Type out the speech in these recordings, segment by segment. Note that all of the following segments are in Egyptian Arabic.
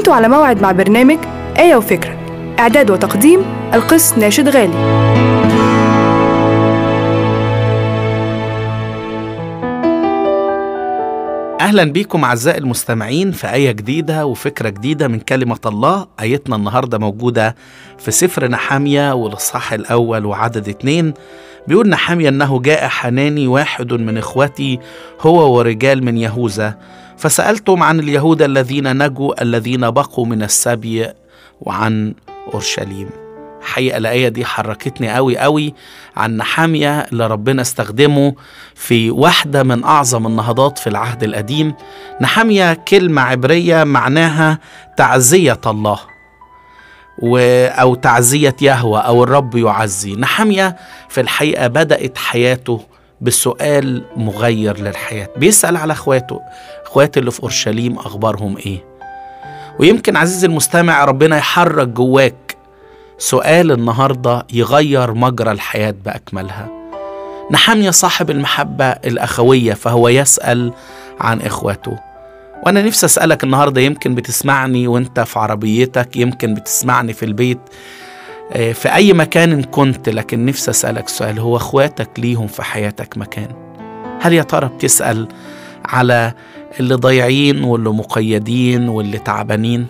كنتوا على موعد مع برنامج آية وفكرة إعداد وتقديم القس ناشد غالي أهلا بيكم أعزائي المستمعين في آية جديدة وفكرة جديدة من كلمة الله آيتنا النهاردة موجودة في سفر نحامية والإصحاح الأول وعدد اتنين بيقول نحامية أنه جاء حناني واحد من إخوتي هو ورجال من يهوذا فسألتم عن اليهود الذين نجوا الذين بقوا من السبي وعن أورشليم حقيقة الآية دي حركتني قوي قوي عن نحامية اللي ربنا استخدمه في واحدة من أعظم النهضات في العهد القديم نحامية كلمة عبرية معناها تعزية الله و أو تعزية يهوى أو الرب يعزي نحامية في الحقيقة بدأت حياته بسؤال مغير للحياة بيسأل على اخواته اخواته اللي في أورشليم أخبارهم إيه ويمكن عزيزي المستمع ربنا يحرك جواك سؤال النهارده يغير مجرى الحياه باكملها نحمية صاحب المحبه الاخويه فهو يسال عن اخوته وانا نفسي اسالك النهارده يمكن بتسمعني وانت في عربيتك يمكن بتسمعني في البيت في اي مكان كنت لكن نفسي اسالك سؤال هو اخواتك ليهم في حياتك مكان هل يا ترى بتسال على اللي ضايعين واللي مقيدين واللي تعبانين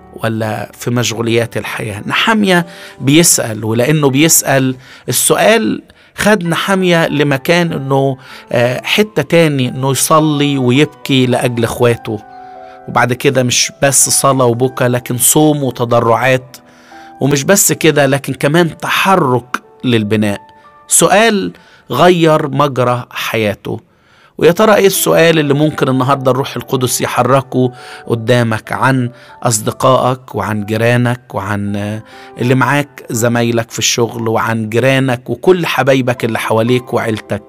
ولا في مشغوليات الحياة نحامية بيسأل ولأنه بيسأل السؤال خد نحامية لمكان انه حتة تاني انه يصلي ويبكي لأجل اخواته وبعد كده مش بس صلاة وبكى لكن صوم وتضرعات ومش بس كده لكن كمان تحرك للبناء سؤال غير مجرى حياته ويا ترى ايه السؤال اللي ممكن النهارده الروح القدس يحركه قدامك عن اصدقائك وعن جيرانك وعن اللي معاك زمايلك في الشغل وعن جيرانك وكل حبايبك اللي حواليك وعيلتك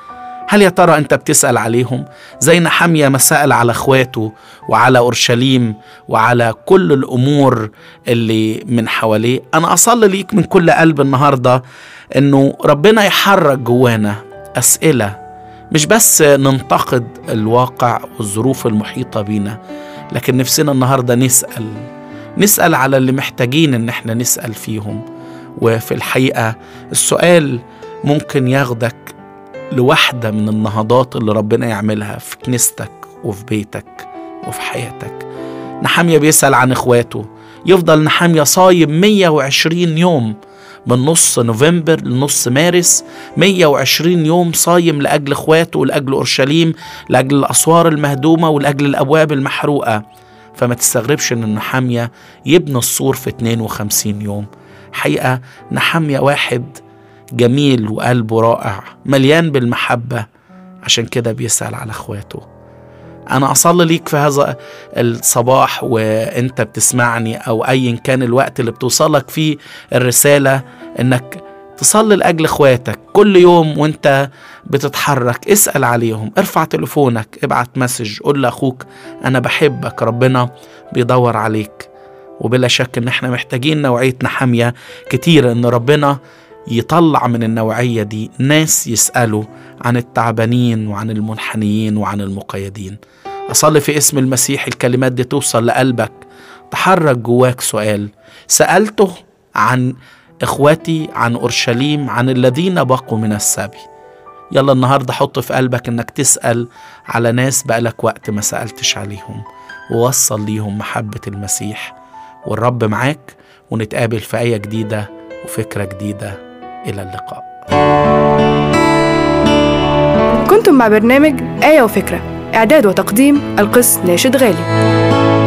هل يا ترى انت بتسال عليهم زي نحمية ما سال على اخواته وعلى اورشليم وعلى كل الامور اللي من حواليه انا اصلي ليك من كل قلب النهارده انه ربنا يحرك جوانا اسئله مش بس ننتقد الواقع والظروف المحيطة بينا لكن نفسنا النهاردة نسأل نسأل على اللي محتاجين ان احنا نسأل فيهم وفي الحقيقة السؤال ممكن ياخدك لواحدة من النهضات اللي ربنا يعملها في كنيستك وفي بيتك وفي حياتك نحامية بيسأل عن اخواته يفضل نحامية صايم 120 يوم من نص نوفمبر لنص مارس 120 يوم صايم لأجل إخواته ولأجل أورشليم لأجل الأسوار المهدومة ولأجل الأبواب المحروقة فما تستغربش إن نحامية يبني السور في 52 يوم حقيقة نحامية واحد جميل وقلبه رائع مليان بالمحبة عشان كده بيسأل على إخواته أنا أصلي ليك في هذا الصباح وأنت بتسمعني أو أيا كان الوقت اللي بتوصلك فيه الرسالة إنك تصلي لأجل إخواتك كل يوم وأنت بتتحرك اسأل عليهم ارفع تليفونك ابعت مسج قول لأخوك أنا بحبك ربنا بيدور عليك وبلا شك إن إحنا محتاجين نوعية نحامية كتير إن ربنا يطلع من النوعية دي ناس يسألوا عن التعبانين وعن المنحنيين وعن المقيدين أصلي في اسم المسيح الكلمات دي توصل لقلبك تحرك جواك سؤال سألته عن إخواتي عن أورشليم عن الذين بقوا من السبي يلا النهاردة حط في قلبك إنك تسأل على ناس بقالك وقت ما سألتش عليهم ووصل ليهم محبة المسيح والرب معاك ونتقابل في آية جديدة وفكرة جديدة إلى اللقاء كنتم مع برنامج آية وفكرة إعداد وتقديم القس ناشد غالي